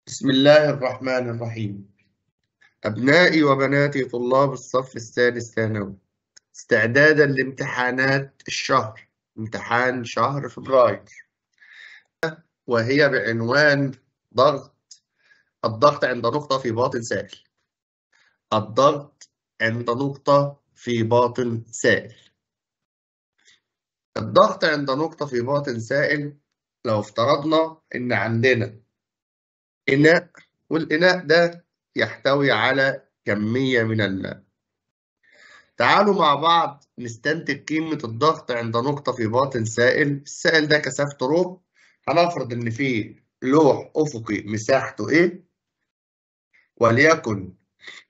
بسم الله الرحمن الرحيم أبنائي وبناتي طلاب الصف الثالث ثانوي استعدادا لامتحانات الشهر امتحان شهر فبراير وهي بعنوان ضغط الضغط عند نقطة في باطن سائل الضغط عند نقطة في باطن سائل الضغط عند نقطة في باطن سائل لو افترضنا إن عندنا إناء والإناء ده يحتوي على كمية من الماء تعالوا مع بعض نستنتج قيمة الضغط عند نقطة في باطن سائل السائل ده كثافته رو هنفرض إن فيه لوح أفقي مساحته إيه وليكن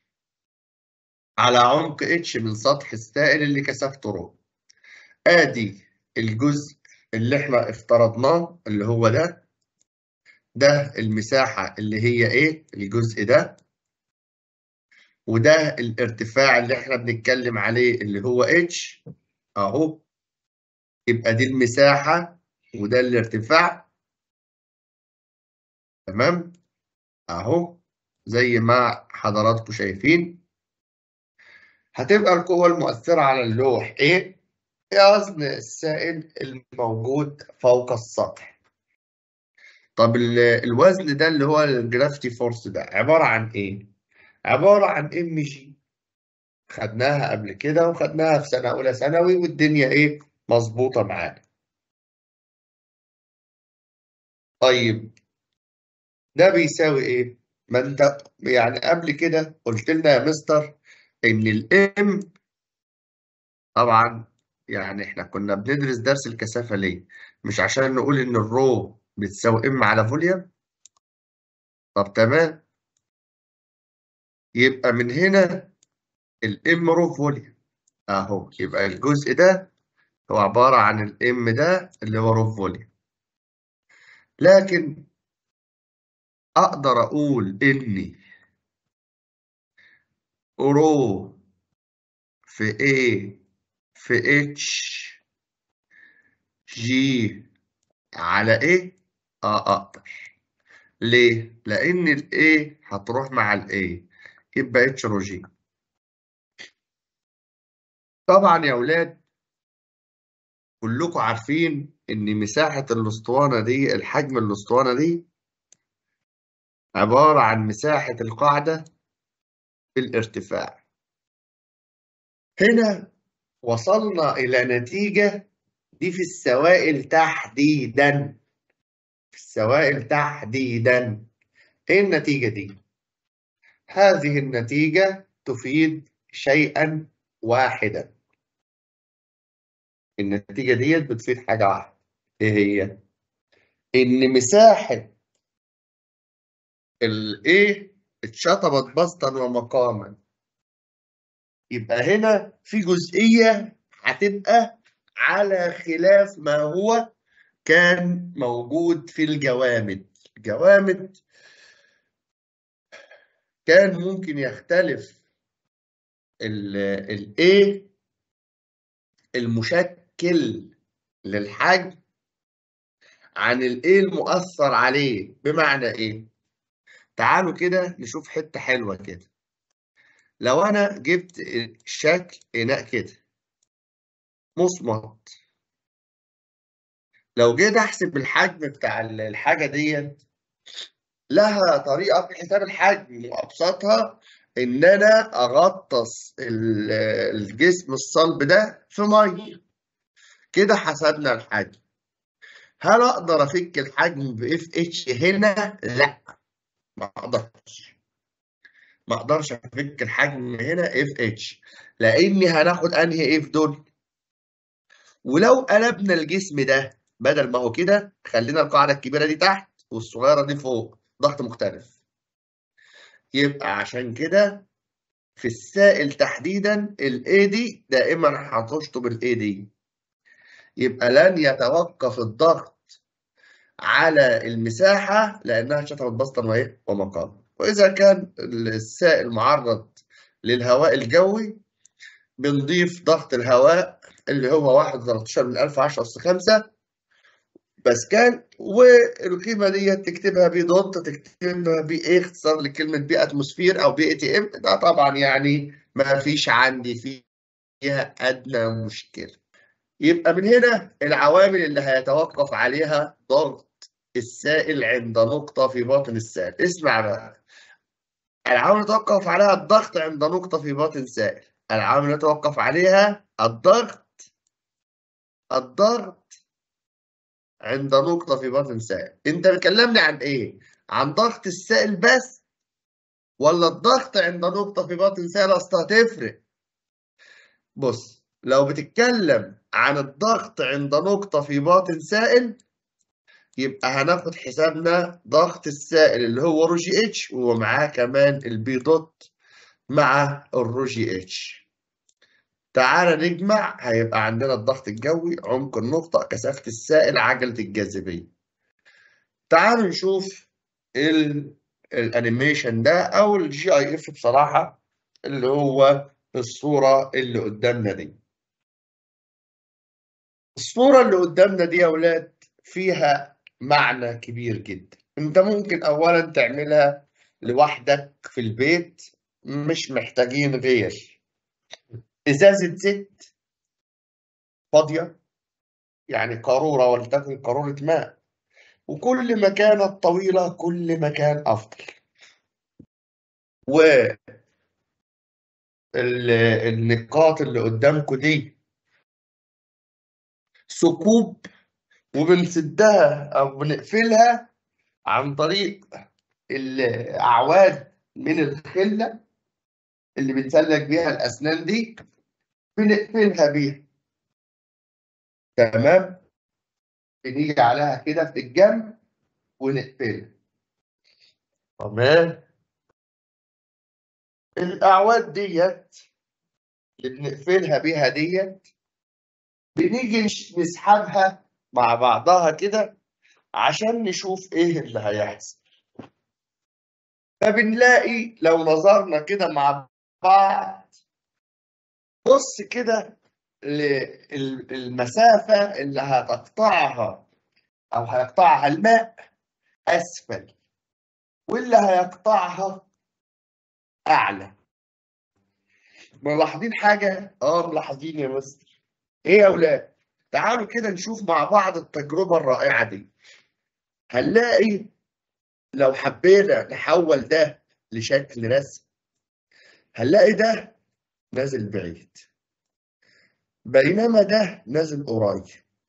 على عمق اتش من سطح السائل اللي كثافته رو آدي الجزء اللي احنا افترضناه اللي هو ده ده المساحة اللي هي ايه الجزء ده وده الارتفاع اللي احنا بنتكلم عليه اللي هو اتش اهو يبقى دي المساحة وده الارتفاع تمام اهو زي ما حضراتكم شايفين هتبقى القوة المؤثرة على اللوح ايه هي وزن السائل الموجود فوق السطح طب الوزن ده اللي هو الجرافيتي فورس ده عبارة عن ايه؟ عبارة عن ام جي خدناها قبل كده وخدناها في سنة أولى ثانوي والدنيا ايه؟ مظبوطة معانا. طيب ده بيساوي ايه؟ ما انت يعني قبل كده قلت لنا يا مستر ان الام طبعا يعني احنا كنا بندرس درس الكثافة ليه؟ مش عشان نقول ان الرو بتساوي ام على فوليوم طب تمام يبقى من هنا الام رو فوليوم اهو يبقى الجزء ده هو عبارة عن الام ده اللي هو رو فوليوم لكن اقدر اقول اني رو في A في اتش جي على ايه اه اقدر ليه لان الاي هتروح مع الاي يبقى اتش رو جي طبعا يا اولاد كلكم عارفين ان مساحه الاسطوانه دي الحجم الاسطوانه دي عباره عن مساحه القاعده بالارتفاع هنا وصلنا الى نتيجه دي في السوائل تحديدا في السوائل تحديدا ايه النتيجة دي؟ هذه النتيجة تفيد شيئا واحدا النتيجة ديت بتفيد حاجة واحدة ايه هي؟ ان مساحة الايه اتشطبت بسطا ومقاما يبقى هنا في جزئية هتبقى على خلاف ما هو كان موجود في الجوامد الجوامد كان ممكن يختلف ال A المشكل للحجم عن ال A المؤثر عليه بمعنى ايه تعالوا كده نشوف حتة حلوة كده لو انا جبت شكل اناء كده مصمت لو جيت احسب الحجم بتاع الحاجه ديت لها طريقه في حساب الحجم وابسطها ان انا اغطس الجسم الصلب ده في ميه كده حسبنا الحجم هل اقدر افك الحجم باف اتش هنا لا ما اقدرش ما اقدرش افك الحجم هنا اف اتش لاني هناخد انهي اف دول ولو قلبنا الجسم ده بدل ما هو كده خلينا القاعدة الكبيرة دي تحت والصغيرة دي فوق ضغط مختلف يبقى عشان كده في السائل تحديدا ال A دي دائما هتشطب ال A دي يبقى لن يتوقف الضغط على المساحة لأنها شطبت بسطا وإيه ومقام وإذا كان السائل معرض للهواء الجوي بنضيف ضغط الهواء اللي هو 1 13 من 1000 10 أس 5 باسكال والقيمه دي تكتبها بي دوت تكتبها بي ايه اختصار لكلمه بي اتموسفير او بي اي تي ام ده طبعا يعني ما فيش عندي فيها ادنى مشكله يبقى من هنا العوامل اللي هيتوقف عليها ضغط السائل عند نقطه في باطن السائل اسمع بقى العوامل يتوقف عليها الضغط عند نقطه في باطن السائل العوامل يتوقف عليها الضغط الضغط عند نقطة في باطن سائل انت بتكلمني عن ايه عن ضغط السائل بس ولا الضغط عند نقطة في باطن سائل اصلا هتفرق بص لو بتتكلم عن الضغط عند نقطة في باطن سائل يبقى هناخد حسابنا ضغط السائل اللي هو رو جي اتش ومعاه كمان البي دوت مع الرو جي اتش تعالى نجمع هيبقى عندنا الضغط الجوي عمق النقطة كثافة السائل عجلة الجاذبية تعالوا نشوف ال الانيميشن ده او الجي اي اف بصراحة اللي هو الصورة اللي قدامنا دي الصورة اللي قدامنا دي يا ولاد فيها معنى كبير جدا انت ممكن اولا تعملها لوحدك في البيت مش محتاجين غير ازازه زيت فاضيه يعني قاروره ولتكن قاروره ماء وكل ما كانت طويله كل ما كان افضل و النقاط اللي قدامكم دي ثقوب وبنسدها او بنقفلها عن طريق الاعواد من الخله اللي بنسلك بيها الاسنان دي بنقفلها بيها تمام بنيجي عليها كده في الجنب ونقفلها تمام الاعواد ديت اللي بنقفلها بيها ديت بنيجي نسحبها مع بعضها كده عشان نشوف ايه اللي هيحصل فبنلاقي لو نظرنا كده مع بعض بص كده للمسافة اللي هتقطعها أو هيقطعها الماء أسفل واللي هيقطعها أعلى ملاحظين حاجة؟ آه ملاحظين يا مستر إيه يا أولاد؟ تعالوا كده نشوف مع بعض التجربة الرائعة دي هنلاقي لو حبينا نحول ده لشكل رسم هنلاقي ده نازل بعيد بينما ده نازل قريب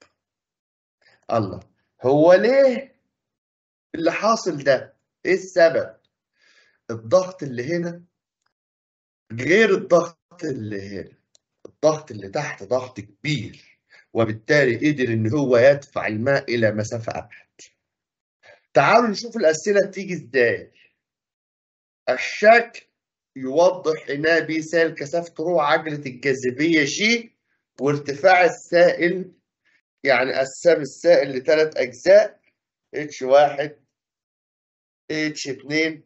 الله هو ليه اللي حاصل ده ايه السبب الضغط اللي هنا غير الضغط اللي هنا الضغط اللي تحت ضغط كبير وبالتالي قدر ان هو يدفع الماء الى مسافه ابعد تعالوا نشوف الاسئله تيجي ازاي الشكل يوضح انها بيسال كثافه رو عجله الجاذبيه جي وارتفاع السائل يعني قسم السائل لثلاث اجزاء اتش واحد اتش اتنين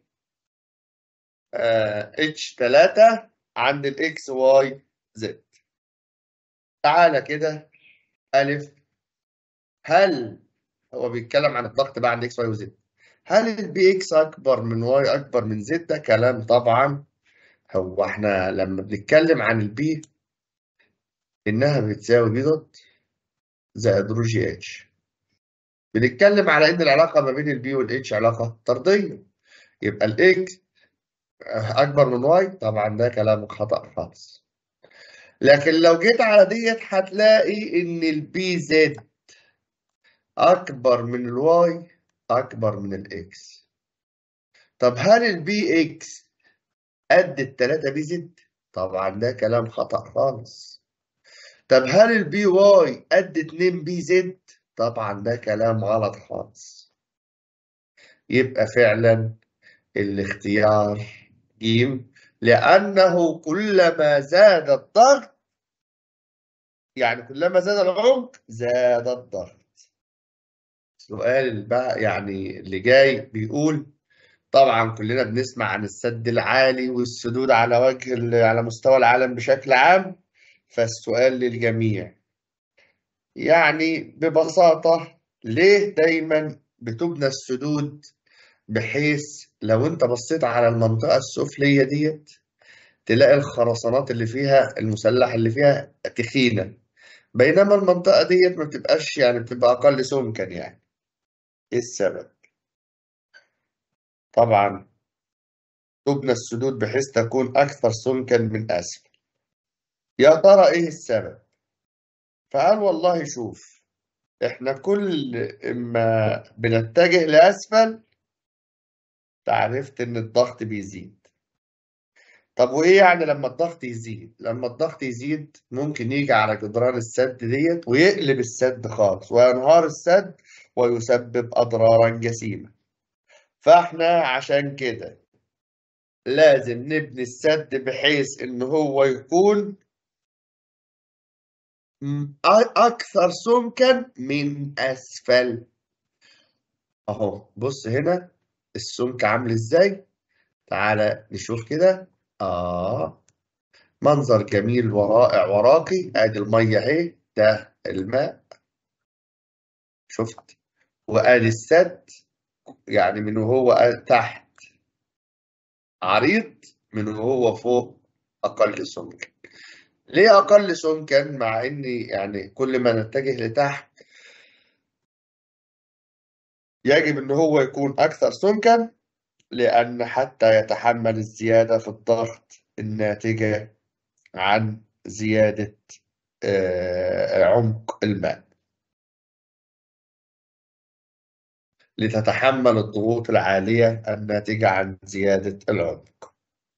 اتش تلاتة عند الاكس واي زد تعالى كده الف هل هو بيتكلم عن الضغط بقى عند اكس واي وزد هل البي اكس اكبر من واي اكبر من زد ده كلام طبعا هو احنا لما بنتكلم عن البي انها بتساوي بي دوت زائد رو جي اتش بنتكلم على ان العلاقه ما بين البي والاتش علاقه طرديه يبقى الاكس اكبر من واي طبعا ده كلام خطا خالص لكن لو جيت على ديت هتلاقي ان البي زد اكبر من الواي اكبر من الاكس طب هل البي اكس قد التلاتة بي زد طبعا ده كلام خطأ خالص طب هل البي واي قد 2 بي زد طبعا ده كلام غلط خالص يبقى فعلا الاختيار ج لأنه كلما زاد الضغط يعني كلما زاد العمق زاد الضغط السؤال بقى يعني اللي جاي بيقول طبعا كلنا بنسمع عن السد العالي والسدود على وجه على مستوى العالم بشكل عام فالسؤال للجميع يعني ببساطة ليه دايما بتبنى السدود بحيث لو انت بصيت على المنطقة السفلية ديت تلاقي الخرسانات اللي فيها المسلح اللي فيها تخينة بينما المنطقة ديت ما بتبقاش يعني بتبقى أقل سمكا يعني إيه السبب؟ طبعا تبنى السدود بحيث تكون أكثر سمكا من أسفل يا ترى إيه السبب؟ فقال والله شوف إحنا كل ما بنتجه لأسفل تعرفت إن الضغط بيزيد طب وإيه يعني لما الضغط يزيد؟ لما الضغط يزيد ممكن يجي على جدران السد ديت ويقلب السد خالص وينهار السد ويسبب أضرارا جسيمة فإحنا عشان كده لازم نبني السد بحيث إن هو يكون أكثر سمكا من أسفل أهو بص هنا السمك عامل إزاي تعالى نشوف كده آه منظر جميل ورائع وراقي ادي المية اهي ده الماء شفت وادي السد يعني من وهو تحت عريض من وهو فوق اقل سمكا ليه اقل سمكا مع اني يعني كل ما نتجه لتحت يجب ان هو يكون اكثر سمكا لان حتى يتحمل الزيادة في الضغط الناتجة عن زيادة عمق الماء لتتحمل الضغوط العالية الناتجة عن زيادة العمق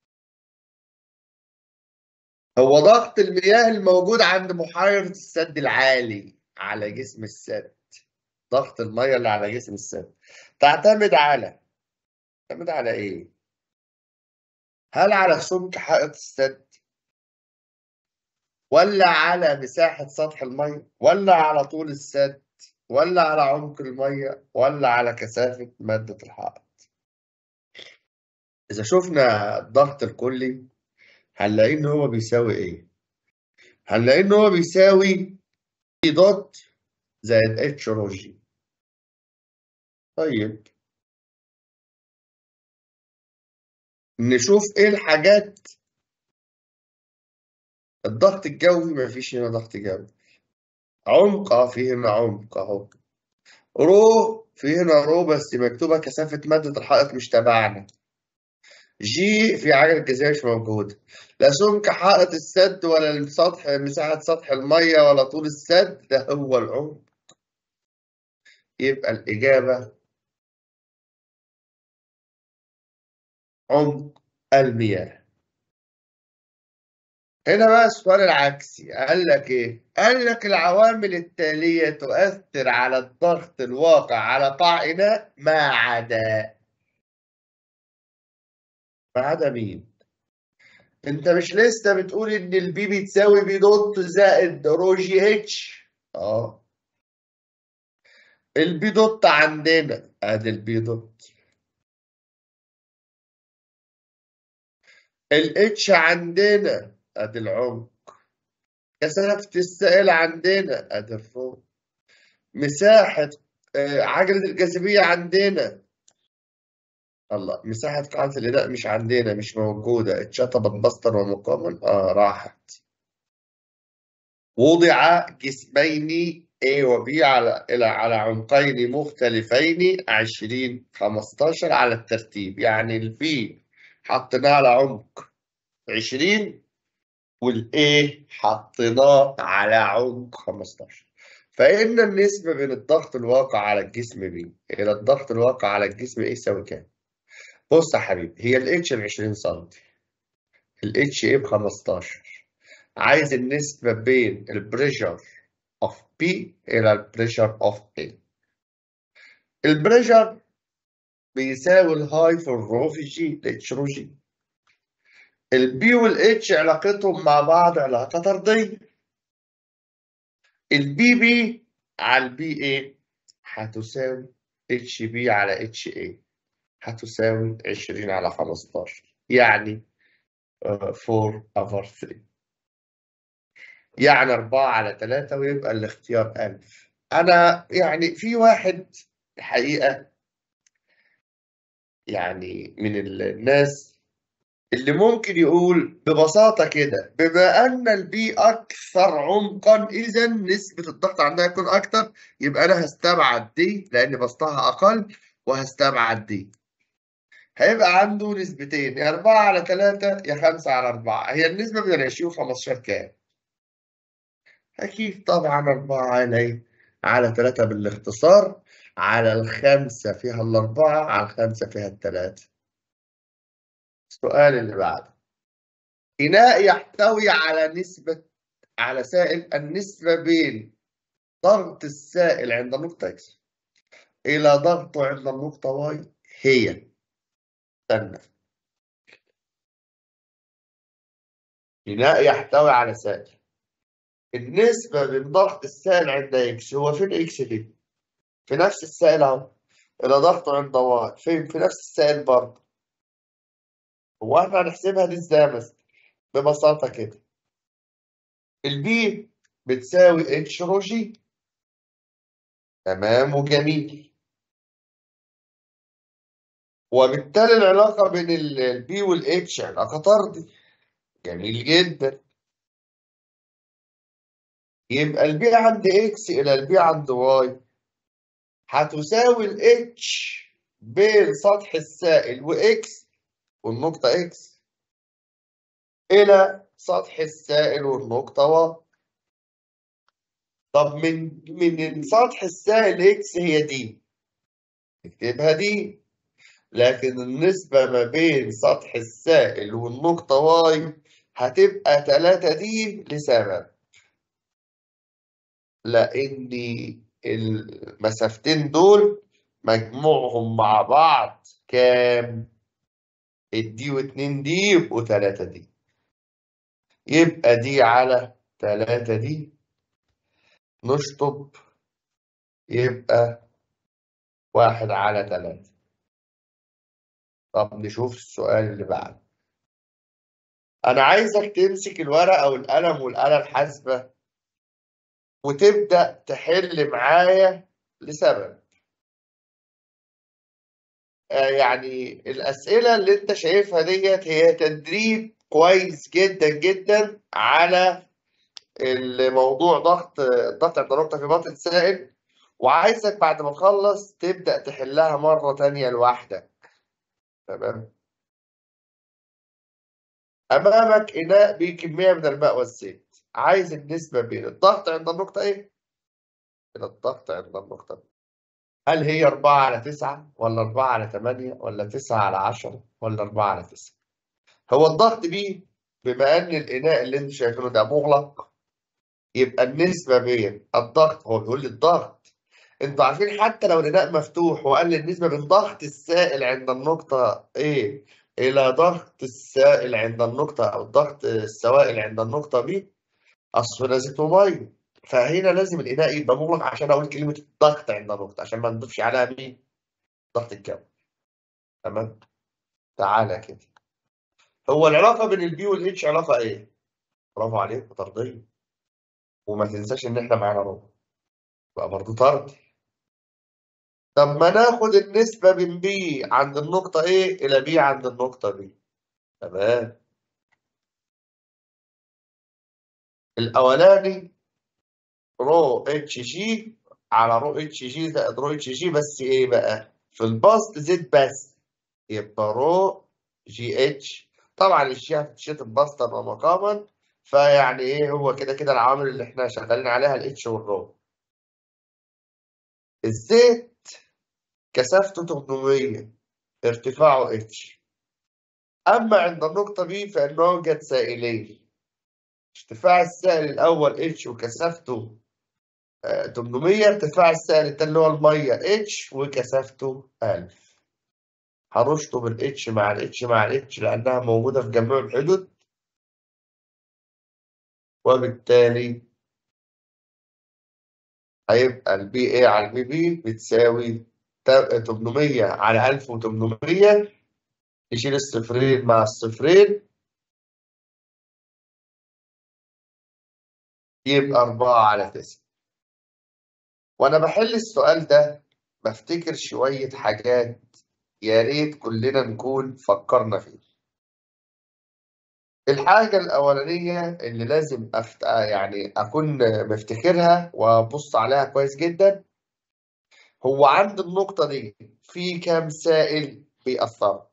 هو ضغط المياه الموجود عند بحيرة السد العالي على جسم السد ضغط المياه اللي على جسم السد تعتمد على تعتمد على ايه؟ هل على سمك حائط السد ولا على مساحة سطح المية ولا على طول السد ولا على عمق المية ولا على كثافة مادة الحائط إذا شفنا الضغط الكلي هنلاقي إن هو بيساوي إيه؟ هنلاقي إن هو بيساوي إي دوت زائد اتش رو جي طيب نشوف إيه الحاجات الضغط الجوي مفيش هنا ضغط جوي عمق اه في هنا عمق اهو رو في هنا رو بس مكتوبة كثافة مادة الحائط مش تبعنا جي في عجلة الجاذبية مش موجودة لا سمك حائط السد ولا السطح مساحة سطح المية ولا طول السد ده هو العمق يبقى الإجابة عمق المياه هنا بقى السؤال العكسي قال لك ايه؟ قال لك العوامل التالية تؤثر على الضغط الواقع على قاع إناء ما عدا ما عدا مين؟ انت مش لسه بتقول ان البي بتساوي بي دوت زائد رو جي اتش؟ اه البي دوت عندنا ادي البي دوت الاتش عندنا ادي العمق كثافة السائل عندنا ادي الرو مساحة عجلة الجاذبية عندنا الله مساحة قاعدة الإناء مش عندنا مش موجودة اتشطبت بسطا ومقاما اه راحت وضع جسمين A و B على إلى على عمقين مختلفين 20 15 على الترتيب يعني البي حطيناه على عمق 20 والاي حطيناه على عمق 15 فإن النسبة بين الضغط الواقع على الجسم B إلى الضغط الواقع على الجسم A يساوي كام؟ بص يا حبيبي هي الاتش ب 20 سم الاتش ايه ب 15 عايز النسبة بين البريشر اوف بي إلى البريشر اوف A البريشر بيساوي الهاي في الرو في جي الاتش رو جي البي والاتش علاقتهم مع بعض علاقة طردية البي بي على البي اي هتساوي اتش بي على اتش اي هتساوي 20 على 15 يعني 4 over 3 يعني 4 على 3 ويبقى الاختيار 1000 أنا يعني في واحد الحقيقة يعني من الناس اللي ممكن يقول ببساطة كده بما أن البي أكثر عمقا إذا نسبة الضغط عندها تكون أكتر يبقى أنا هستبعد دي لأن بسطها أقل وهستبعد دي هيبقى عنده نسبتين يا 4 على 3 يا 5 على 4 هي النسبة بين 20 و 15 كام؟ أكيد طبعا 4 على إيه؟ على 3 بالاختصار على الخمسة فيها الأربعة على الخمسة فيها الثلاثة السؤال اللي بعده إناء يحتوي على نسبة على سائل النسبة بين ضغط السائل عند النقطة X إلى ضغطه عند النقطة Y هي استنى إناء يحتوي على سائل النسبة بين ضغط السائل عند إكس هو فين إكس دي؟ في نفس السائل أهو إلى ضغطه عند واي فين؟ في نفس السائل برضه هو إحنا هنحسبها دي إزاي مثلا؟ ببساطة كده البي بتساوي اتش رو جي تمام وجميل وبالتالي العلاقة بين البي والاتش علاقة طردي جميل جدا يبقى البي عند اكس الى البي عند واي هتساوي الاتش بين سطح السائل واكس والنقطة اكس الى سطح السائل والنقطة واي طب من من سطح السائل اكس هي دي نكتبها دي لكن النسبة ما بين سطح السائل والنقطة واي هتبقى 3 دي لسبب لأن المسافتين دول مجموعهم مع بعض كام؟ الدي واتنين دي يبقوا تلاتة دي يبقى دي على تلاتة دي نشطب يبقى واحد على تلاتة طب نشوف السؤال اللي بعده أنا عايزك تمسك الورقة والقلم والآلة الحاسبة وتبدأ تحل معايا لسبب آه يعني الأسئلة اللي أنت شايفها ديت هي تدريب كويس جدا جدا على الموضوع ضغط الضغط عند نقطة في باطن السائل وعايزك بعد ما تخلص تبدأ تحلها مرة تانية لوحدك تمام أمامك إناء به كمية من الماء والزيت عايز النسبة بين الضغط عند النقطة إيه؟ إلى الضغط عند النقطة B. هل هي 4 على 9 ولا 4 على 8 ولا 9 على 10 ولا 4 على 9 هو الضغط بيه بما ان الاناء اللي انتوا شايفينه ده مغلق يبقى النسبة بين الضغط هو بيقول لي الضغط انتوا عارفين حتى لو الاناء مفتوح وقال لي النسبة بين ضغط السائل عند النقطة A إلى ضغط السائل عند النقطة أو ضغط السوائل عند النقطة B أصل زيت ومية فهنا لازم الإناء يبقى مغلق عشان أقول كلمة الضغط عند النقطة عشان ما نضيفش عليها مين؟ ضغط الجو تمام؟ تعالى كده هو العلاقة بين البي والاتش علاقة إيه؟ برافو عليك طردية وما تنساش إن إحنا معانا ربع يبقى برضه طردي طب ما ناخد النسبة بين بي عند النقطة A إلى بي عند النقطة B تمام الأولاني رو اتش جي على رو اتش جي زائد رو اتش جي بس إيه بقى؟ في البسط زد بس يبقى رو جي اتش طبعا الجي هتتشطب بسطا ومقاما فيعني إيه هو كده كده العوامل اللي إحنا شغالين عليها الاتش والرو الزيت كثافته 800 ارتفاعه اتش أما عند النقطة B فإنه يوجد سائلين ارتفاع السائل الأول اتش وكثافته 800 ارتفاع السائل التاني اللي هو المية اتش وكثافته 1000 هرشطب الاتش مع الاتش مع الاتش لأنها موجودة في جميع الحدود وبالتالي هيبقى البي اي على البي بي بتساوي 800 على 1800 نشيل الصفرين مع الصفرين يبقى 4 على 9 وانا بحل السؤال ده بفتكر شوية حاجات يا ريت كلنا نكون فكرنا فيها الحاجة الأولانية اللي لازم أفت... يعني أكون مفتكرها وأبص عليها كويس جدا هو عند النقطة دي في كام سائل بيأثر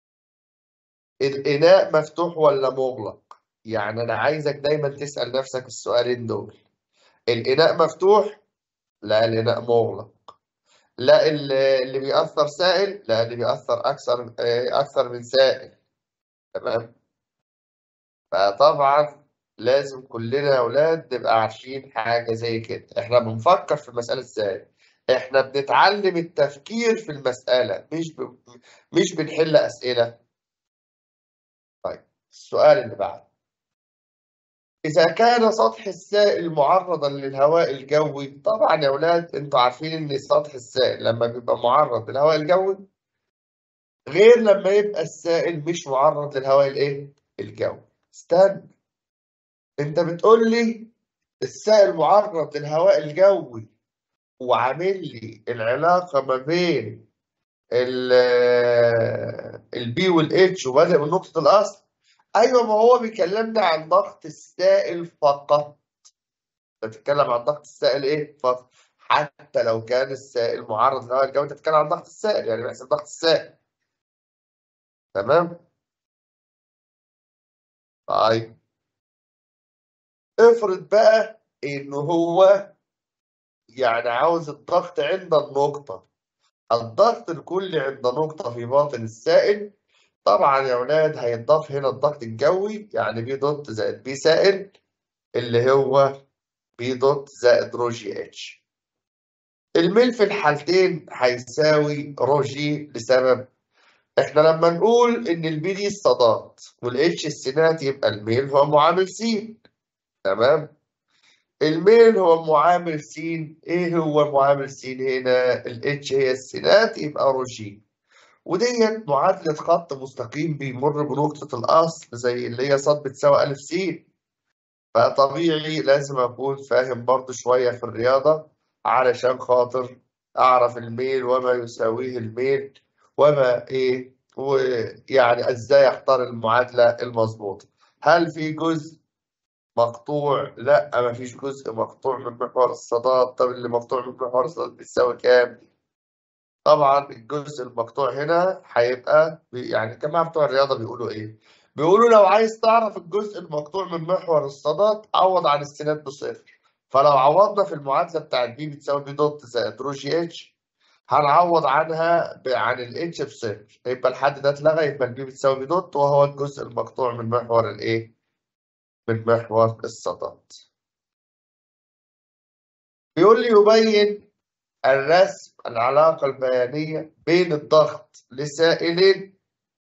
الإناء مفتوح ولا مغلق يعني أنا عايزك دايما تسأل نفسك السؤالين دول الإناء مفتوح لا الإناء مغلق لا اللي بيأثر سائل لا اللي بيأثر أكثر أكثر من سائل تمام فطبعا لازم كلنا يا أولاد نبقى عارفين حاجة زي كده إحنا بنفكر في المسألة إزاي إحنا بنتعلم التفكير في المسألة مش ب... مش بنحل أسئلة طيب السؤال اللي بعده إذا كان سطح السائل معرضا للهواء الجوي طبعا يا أولاد أنتوا عارفين إن سطح السائل لما بيبقى معرض للهواء الجوي غير لما يبقى السائل مش معرض للهواء الإيه؟ الجوي استنى أنت بتقول لي السائل معرض للهواء الجوي وعامل لي العلاقة ما بين البي والاتش وبادئ من نقطة الأصل أيوة ما هو بيكلمنا عن ضغط السائل فقط بتتكلم عن ضغط السائل إيه فقط حتى لو كان السائل معرض للهواء الجوي أنت بتتكلم عن ضغط السائل يعني بيحسب ضغط السائل تمام طيب افرض بقى إن هو يعني عاوز الضغط عند النقطة الضغط الكلي عند نقطة في باطن السائل طبعا يا ولاد هيتضاف هنا الضغط الجوي يعني بي دوت زائد بي سائل اللي هو بي دوت زائد رو جي اتش الميل في الحالتين هيساوي رو جي لسبب احنا لما نقول ان البي دي الصادات والاتش السينات يبقى الميل هو معامل س تمام الميل هو معامل س ايه هو معامل س هنا الاتش هي السينات يبقى رو جي وديت معادلة خط مستقيم بيمر بنقطة الأصل زي اللي هي ص بتساوي ألف س فطبيعي لازم أكون فاهم برضو شوية في الرياضة علشان خاطر أعرف الميل وما يساويه الميل وما إيه ويعني إزاي أختار المعادلة المظبوطة هل في جزء مقطوع؟ لا مفيش جزء مقطوع من محور الصادات طب اللي مقطوع من محور الصادات بيساوي كام؟ طبعا الجزء المقطوع هنا هيبقى يعني الجماعه بتوع الرياضه بيقولوا ايه؟ بيقولوا لو عايز تعرف الجزء المقطوع من محور الصادات عوض عن السينات بصفر فلو عوضنا في المعادله بتاعت بي بتساوي بي دوت زائد رو جي اتش هنعوض عنها عن الاتش بصفر يبقى الحد ده اتلغى يبقى البي بتساوي بي دوت وهو الجزء المقطوع من محور الايه؟ من محور الصادات. بيقول لي يبين الرسم العلاقة البيانية بين الضغط لسائلين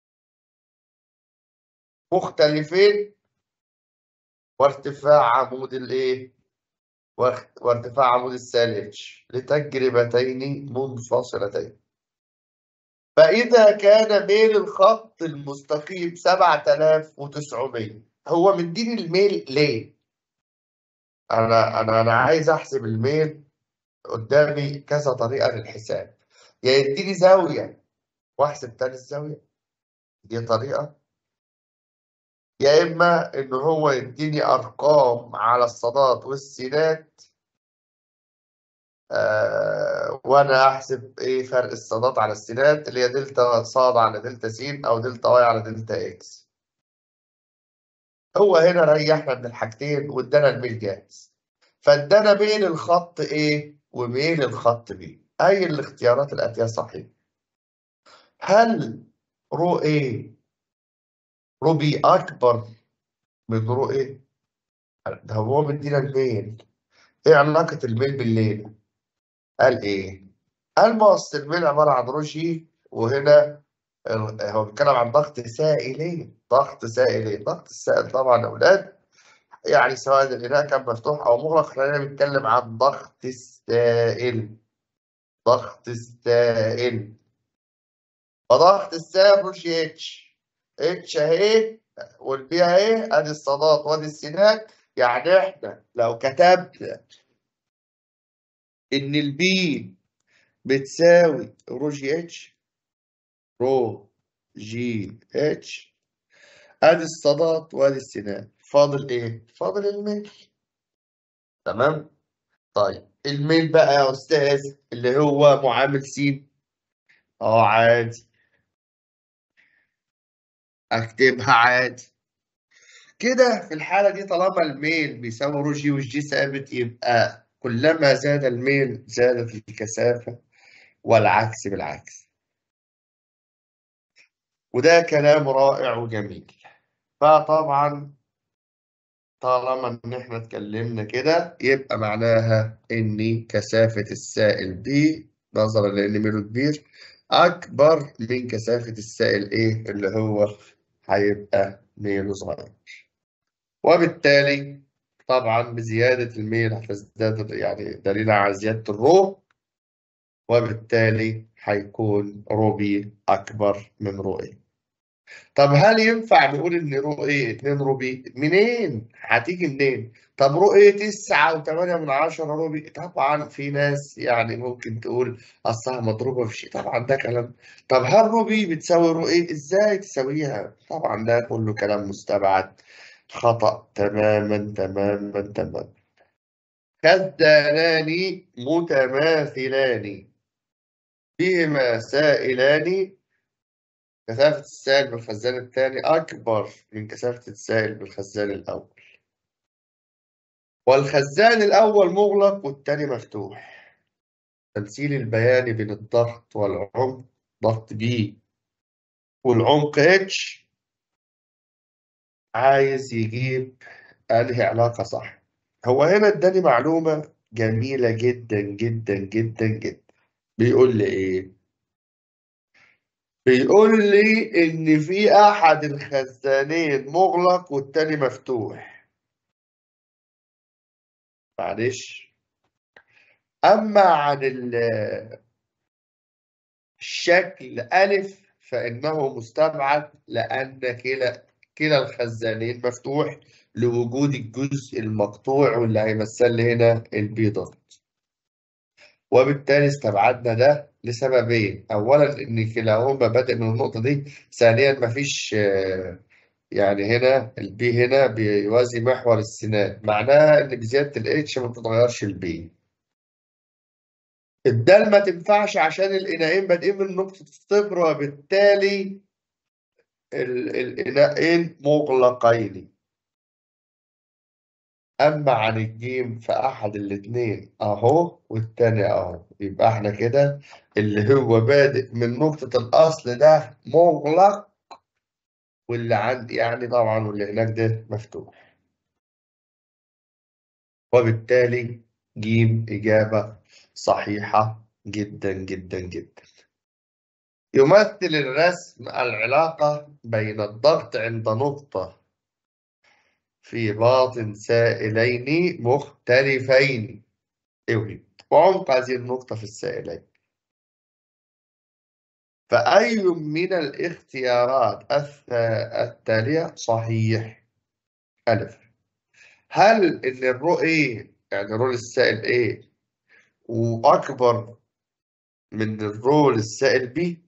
مختلفين وارتفاع عمود الايه وارتفاع عمود السائل اتش لتجربتين منفصلتين فإذا كان ميل الخط المستقيم 7900 هو مديني الميل ليه؟ أنا أنا أنا عايز أحسب الميل قدامي كذا طريقة للحساب يا يديني زاوية واحسب تاني الزاوية دي طريقة يا إما إن هو يديني أرقام على الصادات والسينات آه وأنا أحسب إيه فرق الصادات على السينات اللي هي دلتا صاد على دلتا س أو دلتا واي على دلتا إكس هو هنا ريحنا من الحاجتين وادانا الميل جاهز فادانا بين الخط ايه وبين الخط بي اي الاختيارات الاتيه صحيحه هل رو ايه رو بي اكبر من رو ايه ده هو مدينا الميل ايه علاقه الميل بالليل قال ايه قال ما اصل الميل عباره عن رو جي وهنا هو بيتكلم عن ضغط سائلين ضغط سائلين ضغط السائل طبعا يا اولاد يعني سواء الإناء كان مفتوح أو مغلق خلينا بنتكلم عن ضغط السائل ضغط السائل فضغط السائل روش اتش اتش اهي والبي اهي ادي الصادات وادي السينات يعني احنا لو كتبنا إن البي بتساوي رو جي اتش رو جي اتش ادي الصادات وادي السينات فاضل ايه؟ فاضل الميل تمام؟ طيب الميل بقى يا استاذ اللي هو معامل س اه عادي اكتبها عادي كده في الحالة دي طالما الميل بيساوي رو جي والجي ثابت يبقى كلما زاد الميل زادت الكثافة والعكس بالعكس وده كلام رائع وجميل فطبعا طالما ان احنا اتكلمنا كده يبقى معناها ان كثافة السائل دي نظرا لان ميله كبير اكبر من كثافة السائل ايه اللي هو هيبقى ميله صغير وبالتالي طبعا بزيادة الميل هتزداد يعني دليل على زيادة الرو وبالتالي هيكون رو بي أكبر من رو إيه طب هل ينفع نقول إن رو إيه 2 رو بي منين؟ هتيجي منين؟ طب رو إيه 9 و8 من 10 رو بي طبعا في ناس يعني ممكن تقول أصلها مضروبة في شيء طبعا ده كلام طب هل رو بي بتساوي رو إيه؟ إزاي تساويها؟ طبعا ده كله كلام مستبعد خطأ تماما تماما تماما خزانان متماثلان فيهما سائلان كثافة السائل بالخزان الثاني أكبر من كثافة السائل بالخزان الأول والخزان الأول مغلق والثاني مفتوح تمثيل البياني بين الضغط والعمق ضغط B والعمق H عايز يجيب أنهي علاقة صح هو هنا اداني معلومة جميلة جدا جدا جدا جدا بيقول لي إيه؟ بيقول لي إن في أحد الخزانين مغلق والتاني مفتوح معلش أما عن الشكل ألف فإنه مستبعد لأن كلا كلا الخزانين مفتوح لوجود الجزء المقطوع واللي هيمثل لي هنا البي ضغط وبالتالي استبعدنا ده لسببين أولا إن كلاهما بادئ من النقطة دي ثانيا مفيش يعني هنا البي هنا بيوازي محور السينات معناها إن بزيادة الاتش ما بتتغيرش البي الدال ما تنفعش عشان الإناءين بادئين من نقطة الصفر وبالتالي الإناءين مغلقين أما عن الجيم فأحد الاتنين أهو والتاني أهو يبقى إحنا كده اللي هو بادئ من نقطة الأصل ده مغلق واللي عندي يعني طبعا واللي هناك ده مفتوح وبالتالي جيم إجابة صحيحة جدا جدا جدا يمثل الرسم العلاقة بين الضغط عند نقطة في باطن سائلين مختلفين اوجد وعمق هذه النقطة في السائلين فأي من الاختيارات التالية صحيح ألف هل إن الرو إيه يعني رول السائل إيه وأكبر من الرول السائل بي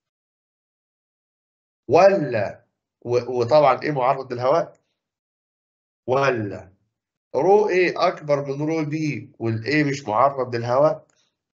ولا وطبعا إيه معرض للهواء ولا رو A أكبر من رو B والA مش معرض للهواء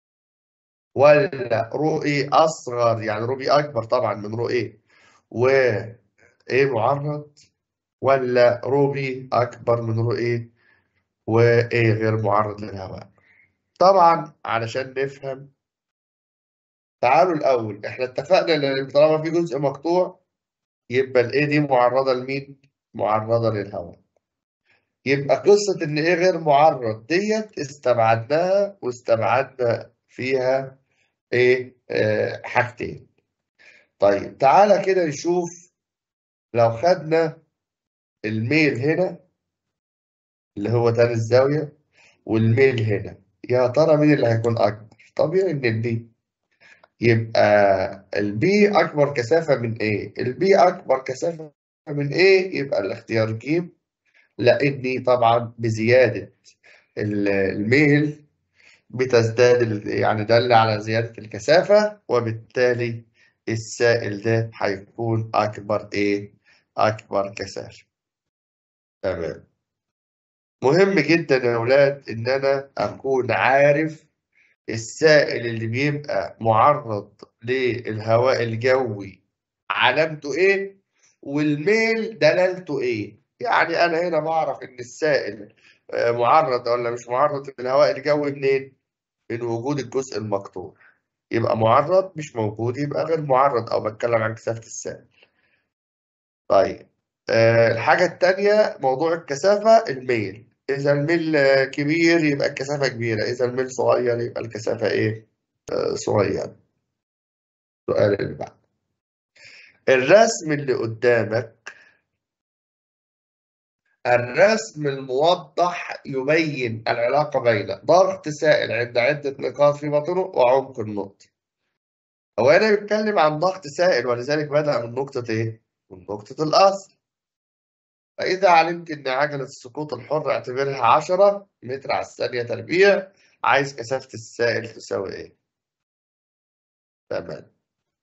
ولا رو A أصغر يعني رو B أكبر طبعا من رو A و A معرض ولا رو B أكبر من رو A و A غير معرض للهواء طبعا علشان نفهم تعالوا الأول احنا اتفقنا ان طالما في جزء مقطوع يبقى ال A دي معرضة لمين؟ معرضة للهواء يبقى قصة إن إيه غير معرض ديت استبعدناها واستبعدنا فيها إيه آه حاجتين. طيب تعالى كده نشوف لو خدنا الميل هنا اللي هو تاني الزاوية والميل هنا يا ترى مين اللي هيكون أكبر؟ طبيعي إن البي يبقى البي أكبر كثافة من إيه؟ البي أكبر كثافة من إيه؟ يبقى الاختيار ج لأني طبعا بزيادة الميل بتزداد ال- يعني دل على زيادة الكثافة وبالتالي السائل ده هيكون أكبر إيه؟ أكبر كثافة تمام مهم جدا يا أولاد إن أنا أكون عارف السائل اللي بيبقى معرض للهواء الجوي علامته إيه والميل دلالته إيه يعني أنا هنا بعرف إن السائل آه، معرض ولا مش معرض للهواء الجوي منين؟ من وجود الجزء المقطوع يبقى معرض مش موجود يبقى غير معرض أو بتكلم عن كثافة السائل طيب آه، الحاجة التانية موضوع الكثافة الميل إذا الميل آه، كبير يبقى الكثافة كبيرة إذا الميل صغير يبقى الكثافة إيه آه، صغيرة السؤال اللي بعد الرسم اللي قدامك الرسم الموضح يبين العلاقة بين ضغط سائل عند عدة نقاط في بطنه وعمق النقطة هو هنا بيتكلم عن ضغط سائل ولذلك بدأ من نقطة إيه؟ من نقطة الأصل فإذا علمت إن عجلة السقوط الحر اعتبرها 10 متر على الثانية تربيع عايز كثافة السائل تساوي إيه؟ تمام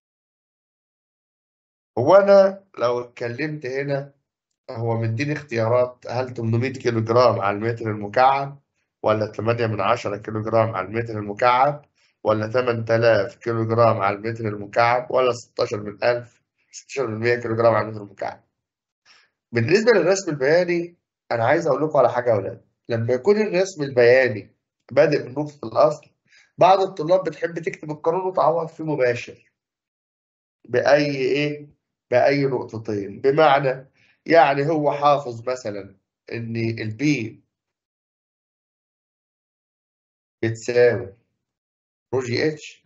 هو أنا لو اتكلمت هنا هو مديني اختيارات هل 800 كيلو جرام على المتر المكعب ولا 8 من 10 كيلو جرام على المتر المكعب ولا 8000 كيلو جرام على المتر المكعب ولا 16 من 1000 16 من 100 كيلو جرام على المتر المكعب بالنسبة للرسم البياني أنا عايز أقول لكم على حاجة يا أولاد لما يكون الرسم البياني بادئ من نقطة الأصل بعض الطلاب بتحب تكتب القانون وتعوض فيه مباشر بأي إيه؟ بأي نقطتين بمعنى يعني هو حافظ مثلا إن البي بتساوي رو جي اتش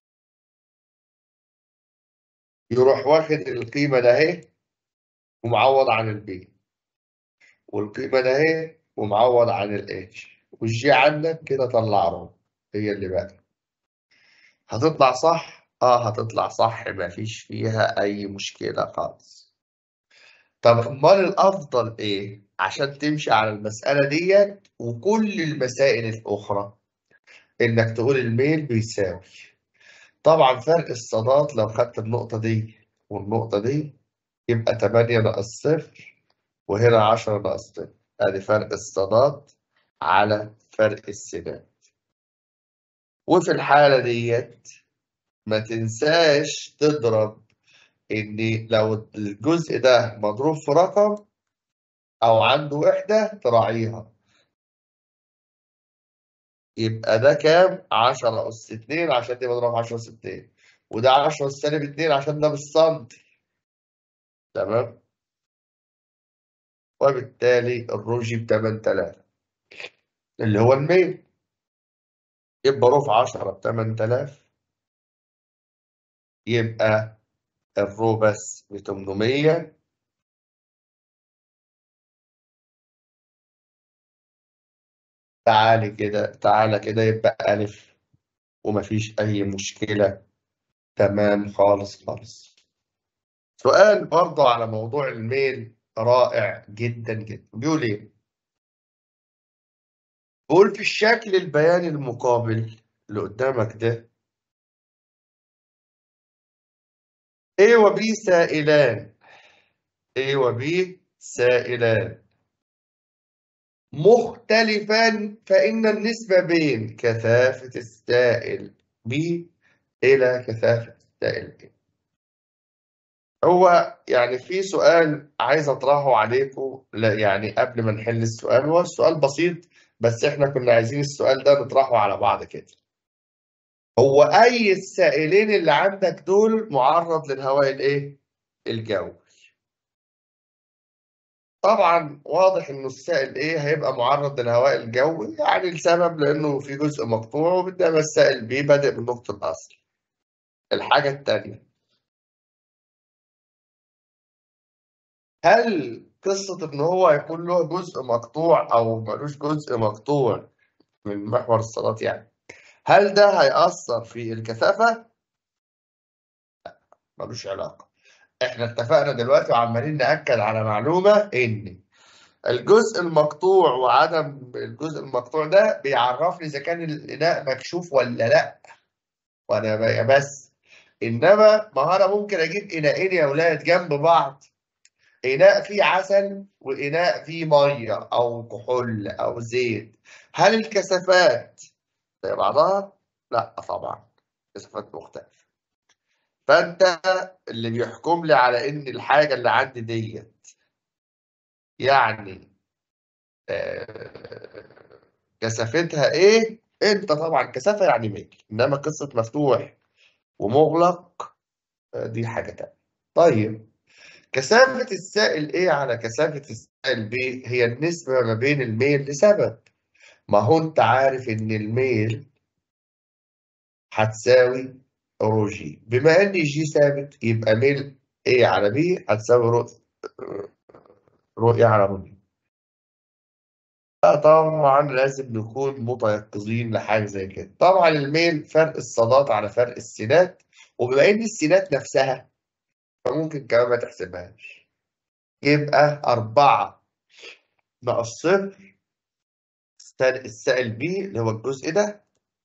يروح واخد القيمة ده اهي ومعوض عن البي والقيمة ده اهي ومعوض عن الاتش والجي عندك كده طلع رو هي اللي بقى هتطلع صح؟ اه هتطلع صح مفيش فيها أي مشكلة خالص طب أمال الأفضل إيه؟ عشان تمشي على المسألة ديت وكل المسائل الأخرى إنك تقول الميل بيساوي طبعا فرق الصادات لو خدت النقطة دي والنقطة دي يبقى 8 ناقص صفر وهنا 10 ناقص صفر ادي فرق الصادات على فرق السنات وفي الحالة ديت ما تنساش تضرب ان لو الجزء ده مضروب في رقم او عنده وحدة تراعيها يبقى ده كام 10 أس 2 عشان دي مضروب 10 أس 2 وده 10 أس سالب 2 عشان ده بالسنتي تمام وبالتالي الروجي ب 8000 اللي هو الميل يبقى رفع 10 ب 8000 يبقى الرو بس ب 800 تعالي كده تعالى كده يبقى ألف ومفيش أي مشكلة تمام خالص خالص سؤال برضه على موضوع الميل رائع جدا جدا بيقول إيه؟ بيقول في الشكل البياني المقابل اللي قدامك ده A و B سائلان A و B سائلان مختلفان فإن النسبة بين كثافة السائل B إلى كثافة السائل A هو يعني في سؤال عايز أطرحه عليكم لا يعني قبل ما نحل السؤال هو السؤال بسيط بس إحنا كنا عايزين السؤال ده نطرحه على بعض كده هو أي السائلين اللي عندك دول معرض للهواء الإيه؟ الجوي طبعا واضح انه السائل ايه هيبقى معرض للهواء الجوي يعني السبب لانه في جزء مقطوع وبالتالي السائل بي بادئ من نقطة الاصل الحاجة التانية هل قصة ان هو يكون له جزء مقطوع او ملوش جزء مقطوع من محور الصلاة يعني هل ده هيأثر في الكثافة؟ ملوش علاقة احنا اتفقنا دلوقتي وعمالين نأكد على معلومة ان الجزء المقطوع وعدم الجزء المقطوع ده بيعرفني إذا كان الإناء مكشوف ولا لأ وأنا ب- بس إنما ما هو أنا ممكن أجيب إناءين يا ولاد جنب بعض إناء فيه عسل وإناء فيه مية أو كحول أو زيت هل الكثافات زي بعضها؟ لا طبعا كثافات مختلفة فأنت اللي بيحكم لي على إن الحاجة اللي عندي ديت يعني آه، كثافتها إيه؟ أنت طبعا كثافة يعني ميل إنما قصة مفتوح ومغلق آه، دي حاجة تانية طيب كثافة السائل A على كثافة السائل B هي النسبة ما بين الميل لسبب ما هو أنت عارف إن الميل هتساوي رو جي بما إن جي ثابت يبقى ميل A على B هتساوي رو رو A على رو B لا طبعا لازم نكون متيقظين لحاجة زي كده طبعا الميل فرق الصادات على فرق السينات وبما إن السينات نفسها فممكن كمان ما تحسبهاش يبقى أربعة ناقص صفر السائل- السائل بي اللي هو الجزء ده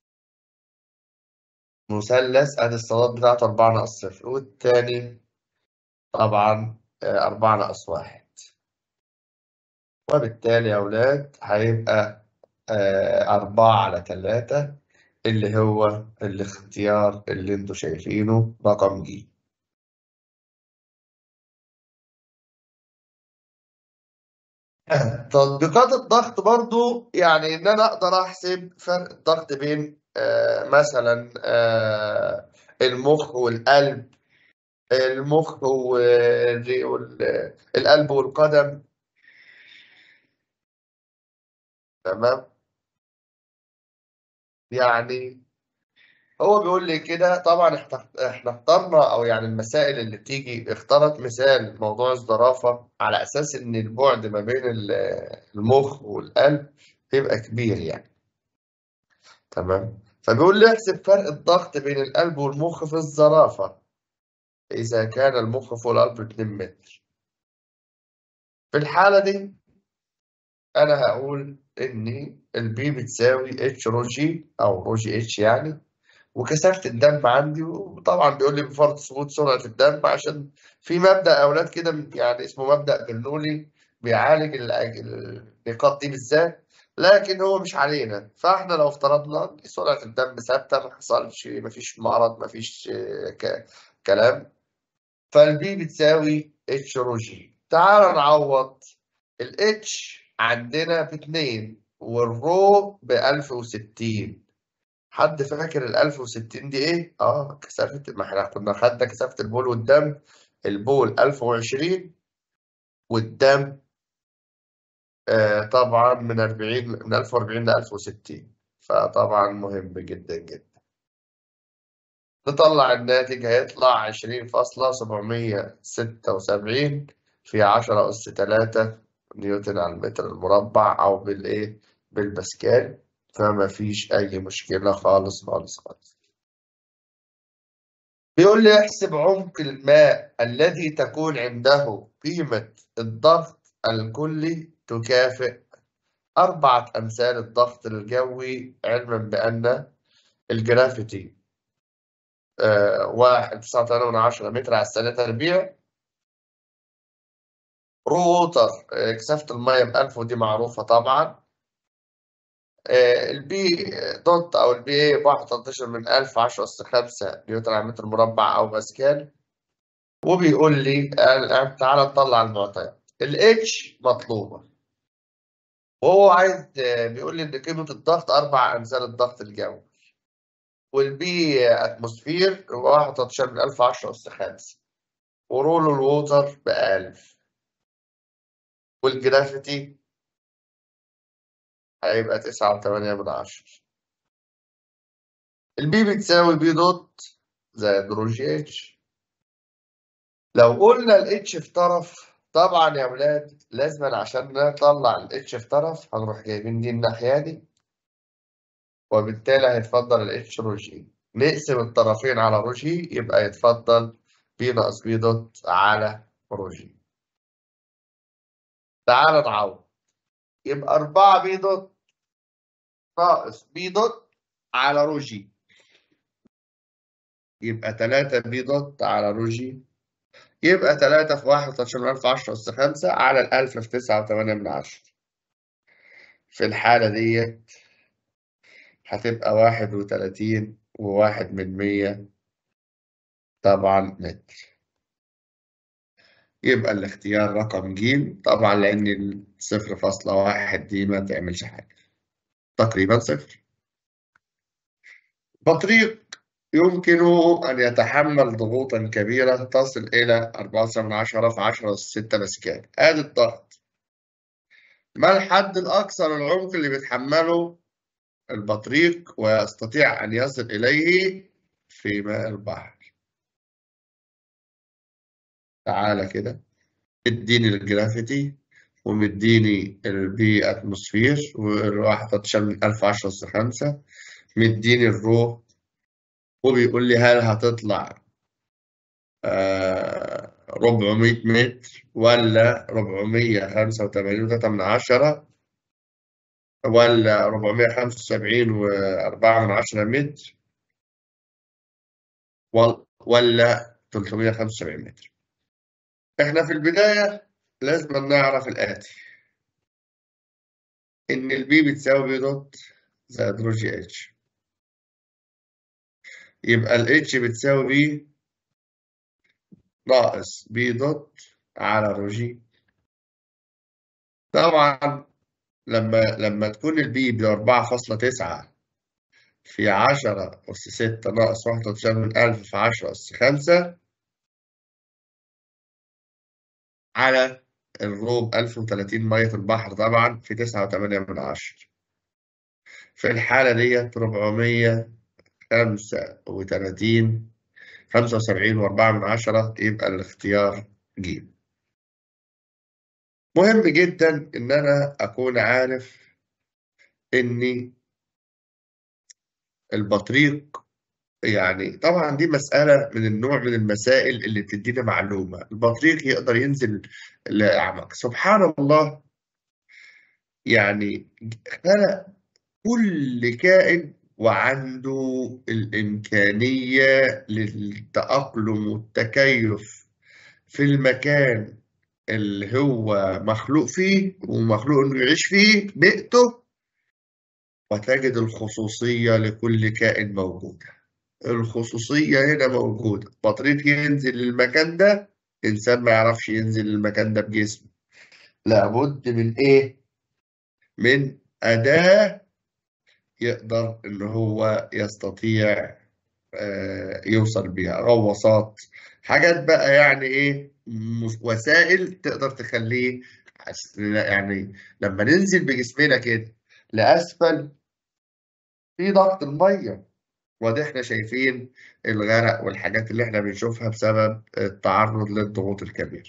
مثلث ادي الصادات بتاعته 4 ناقص صفر والتاني طبعا آه، 4 ناقص واحد وبالتالي يا أولاد هيبقى آه، أربعة على تلاتة اللي هو الاختيار اللي انتوا شايفينه رقم جي تطبيقات الضغط برضو يعني ان انا اقدر احسب فرق الضغط بين آه، مثلا آه، المخ والقلب المخ والري- وال- القلب والقدم تمام يعني هو بيقول لي كده طبعا احنا احنا اخترنا او يعني المسائل اللي بتيجي اختارت مثال موضوع الزرافة على اساس ان البعد ما بين ال- المخ والقلب يبقى كبير يعني تمام فبيقول لي احسب فرق الضغط بين القلب والمخ في الزرافة اذا كان المخ فوق القلب 2 متر في الحالة دي انا هقول ان البي بتساوي اتش رو جي او رو جي اتش يعني وكثافة الدم عندي وطبعا بيقول لي بفرض ثبوت سرعة الدم عشان في مبدأ أولاد كده يعني اسمه مبدأ برنولي بيعالج الأج- النقاط دي بالذات لكن هو مش علينا فاحنا لو افترضنا ان سرعة الدم ثابتة ما حصلش ما فيش مرض ما فيش آه، ك- كلام فالبي بتساوي اتش رو جي تعال نعوض الاتش عندنا باتنين والرو بألف وستين حد فاكر ال 1060 دي ايه؟ اه كثافة ما احنا كنا خدنا كثافة البول والدم البول 1020 والدم آه طبعا من 40 من 1040 ل 1060 فطبعا مهم جدا جدا نطلع الناتج هيطلع 20.776 في 10 أس 3 نيوتن على المتر المربع أو بالإيه؟ بالباسكال فما فيش أي مشكلة خالص خالص خالص. بيقول لي احسب عمق الماء الذي تكون عنده قيمة الضغط الكلي تكافئ أربعة أمثال الضغط الجوي علما بأن الجرافيتي آه، واحد تسعة وتمانية من عشرة متر على الثانية تربيع رو ووتر آه، كثافة المية بألف ودي معروفة طبعا آه، البي دوت أو البي اي بواحد تلتاشر من ألف عشرة أس خمسة نيوتن على متر مربع أو باسكال وبيقول لي آه، تعالى نطلع المعطيات الاتش مطلوبة وهو عايز آه، بيقول لي إن قيمة الضغط أربع أمثال الضغط الجوي والبي أتموسفير واحد تلتاشر من ألف عشرة أس خمسة ورولو الووتر بألف والجرافيتي هيبقى تسعة وتمانية من عشرة البي بتساوي بي دوت زائد رو جي اتش لو قلنا الاتش في طرف طبعا يا ولاد لازم عشان نطلع الاتش في طرف هنروح جايبين دي الناحية دي وبالتالي هيتفضل الاتش رو جي نقسم الطرفين على رو جي يبقى يتفضل بي ناقص بي دوت على رو جي تعال نعوض يبقى 4 بي دوت ناقص بي دوت على رو جي يبقى 3 بي دوت على رو جي يبقى 3 في 1 13000 في 10 أس 5 على ال 1000 في 9 و8 من 10 في الحالة ديت هتبقى 31 وواحد من 100 طبعا متر يبقى الاختيار رقم ج طبعا لأن الصفر فاصلة واحد دي ما تعملش حاجة تقريبا صفر بطريق يمكن أن يتحمل ضغوطا كبيرة تصل إلى 4 في 10 أس 6 مسكات آدي الضغط ما الحد الأكثر العمق اللي بيتحمله البطريق ويستطيع أن يصل إليه في ماء البحر تعالى كده اديني الجرافيتي ومديني البي اتموسفير والواحد تتشال من 1000 10 أس 5 مديني الرو وبيقول لي هل هتطلع آه 400 متر ولا 485 من عشرة ولا 475 و4 من عشرة متر ولا 375 متر احنا في البداية لازم نعرف الآتي إن البي بتساوي بي دوت زائد رو جي اتش يبقى الاتش بتساوي بي ناقص بي دوت على رو جي طبعا لما لما تكون البي ب 4.9 في 10 أس 6 ناقص 91 من 1000 في 10 أس 5 على الروب 1030 مية البحر طبعا في 9.8 من 10 في الحالة ديت 435 75 و4 من 10 يبقى الاختيار ج مهم جدا إن أنا أكون عارف إن البطريق يعني طبعا دي مسألة من النوع من المسائل اللي بتدينا معلومة البطريق يقدر ينزل لأعماق سبحان الله يعني خلق كل كائن وعنده الإمكانية للتأقلم والتكيف في المكان اللي هو مخلوق فيه ومخلوق إنه يعيش فيه بيئته وتجد الخصوصية لكل كائن موجودة الخصوصية هنا موجودة بطريق ينزل المكان ده إنسان ما يعرفش ينزل المكان ده بجسمه لابد من إيه؟ من أداة يقدر إن هو يستطيع يوصل بيها غواصات حاجات بقى يعني إيه وسائل تقدر تخليه يعني لما ننزل بجسمنا كده لأسفل في ضغط المية وده احنا شايفين الغرق والحاجات اللي احنا بنشوفها بسبب التعرض للضغوط الكبيرة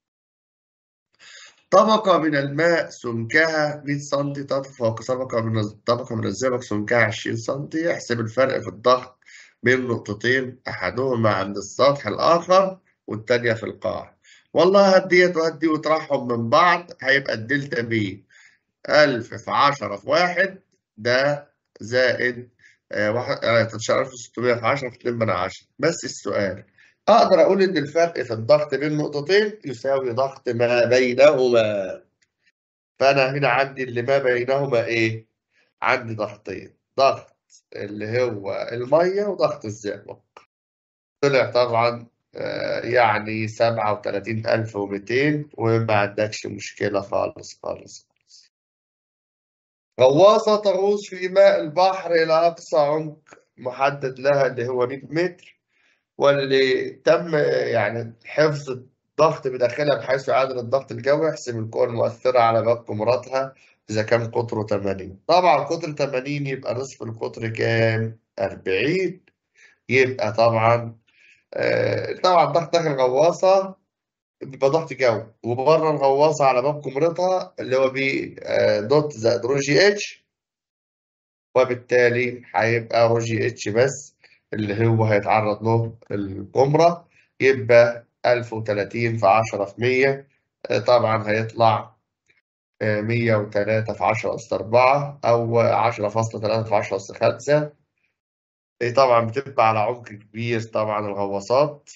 طبقة من الماء سمكها 100 سم تتفوق طبقة من طبقة من الزئبق سمكها 20 سم احسب الفرق في الضغط بين نقطتين أحدهما عند السطح الآخر والتانية في القاع والله هديت وهدي وترحم من بعض هيبقى الدلتا بي 1000 في 10 في 1 ده زائد 13600 في 10 في 2 من 10 بس السؤال أقدر أقول إن الفرق في الضغط بين نقطتين يساوي ضغط ما بينهما فأنا هنا عندي اللي ما بينهما إيه؟ عندي ضغطين ضغط اللي هو المية وضغط الزئبق طلع طبعا يعني 37200 وما عندكش مشكلة خالص خالص خالص غواصة تغوص في ماء البحر إلى أقصى عمق محدد لها اللي هو 100 متر واللي تم يعني حفظ الضغط بداخلها بحيث يعادل الضغط الجوي يحسب القوى المؤثرة على باب جمراتها إذا كان قطره 80 طبعا قطر 80 يبقى نصف القطر كام؟ 40 يبقى طبعا آه طبعا ضغط داخل الغواصة بيبقى ضغط جوي وبره الغواصة على باب جمرتها اللي هو بي آه دوت زائد رو جي اتش وبالتالي هيبقى رو جي اتش بس اللي هو هيتعرض له الجمرة يبقى 1030 في 10 في 100 طبعا هيطلع مية وتلاتة في عشرة أس أربعة أو عشرة فاصلة تلاتة في عشرة أس خمسة طبعا بتبقى على عمق كبير طبعا الغواصات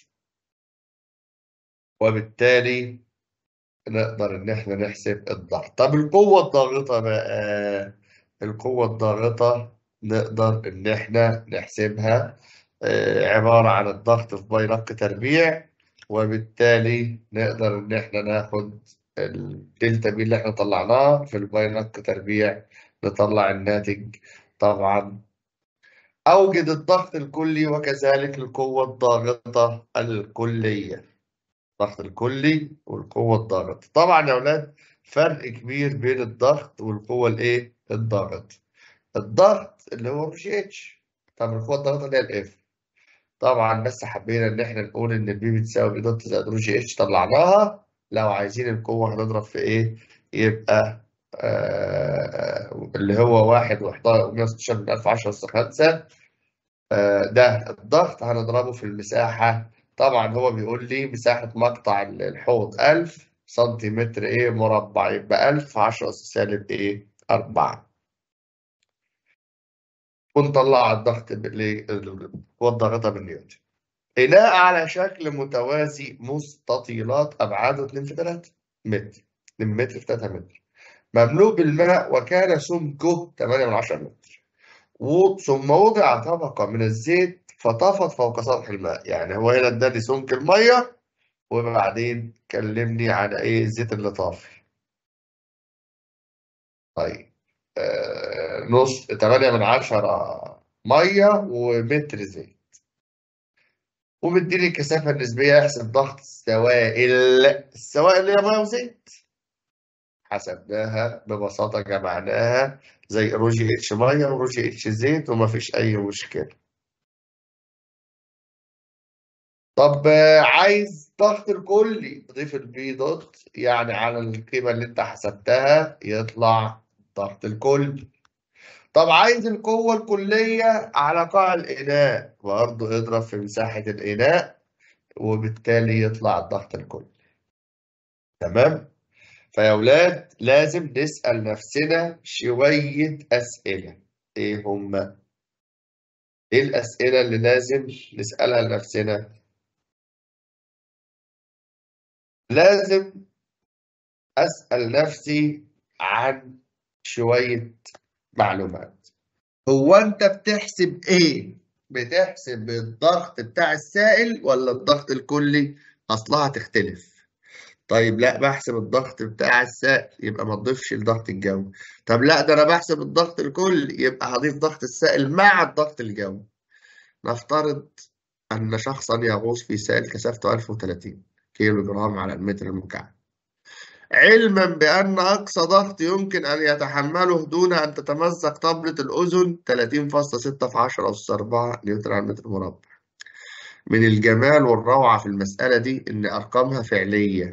وبالتالي نقدر إن إحنا نحسب الضغط طب القوة الضاغطة بقى القوة الضاغطة نقدر إن إحنا نحسبها عبارة عن الضغط في باي نق تربيع وبالتالي نقدر إن إحنا ناخد الدلتا بي اللي إحنا طلعناها في الباي نق تربيع نطلع الناتج طبعا أوجد الضغط الكلي وكذلك القوة الضاغطة الكلية الضغط الكلي والقوة الضاغطة طبعا يا أولاد فرق كبير بين الضغط والقوة الإيه؟ الضاغطة الضغط اللي هو مش اتش طب القوة الضاغطة اللي هي الاف طبعا بس حبينا إن إحنا نقول إن البي بتساوي بي دوت زائد رو جي اتش طلعناها لو عايزين القوة هنضرب في إيه؟ يبقى آه اللي هو واحد ومية وستاشر من ألف عشرة أس خمسة آه ده الضغط هنضربه في المساحة طبعا هو بيقول لي مساحة مقطع الحوض 1000 سنتيمتر إيه مربع يبقى 1000 في 10 أس سالب إيه 4 ونطلع الضغط القوة الضاغطة بالنيوتن إناء على شكل متوازي مستطيلات أبعاده 2 في 3 متر 2 متر في 3 متر مملوء بالماء وكان سمكه 8 من 10 متر ثم وضع طبقة من الزيت فطفت فوق سطح الماء يعني هو هنا اداني سمك المية وبعدين كلمني عن ايه الزيت اللي طافي طيب آه نص 8 من 10 مية ومتر زيت ومديني الكثافة النسبية احسب ضغط السوائل السوائل اللي هي مية وزيت حسبناها ببساطة جمعناها زي روجي اتش مية وروجي اتش زيت ومفيش أي مشكلة طب عايز ضغط الكلي تضيف البي دوت يعني على القيمة اللي انت حسبتها يطلع ضغط الكلي طب عايز القوة الكلية على قاع الإناء برضه اضرب في مساحة الإناء وبالتالي يطلع الضغط الكلي تمام فيا ولاد لازم نسأل نفسنا شوية أسئلة إيه هما؟ إيه الأسئلة اللي لازم نسألها لنفسنا؟ لازم أسأل نفسي عن شوية معلومات هو أنت بتحسب إيه؟ بتحسب الضغط بتاع السائل ولا الضغط الكلي؟ أصلها هتختلف طيب لا بحسب الضغط بتاع السائل يبقى ما تضيفش الضغط الجوي طب لا ده أنا بحسب الضغط الكلي يبقى هضيف ضغط السائل مع الضغط الجوي نفترض أن شخصا يغوص في سائل كثافته 1030 كيلو جرام على المتر المكعب علما بأن أقصى ضغط يمكن أن يتحمله دون أن تتمزق طبلة الأذن 30.6 في 10 أس 4 نيوتن على المتر مربع من الجمال والروعة في المسألة دي إن أرقامها فعلية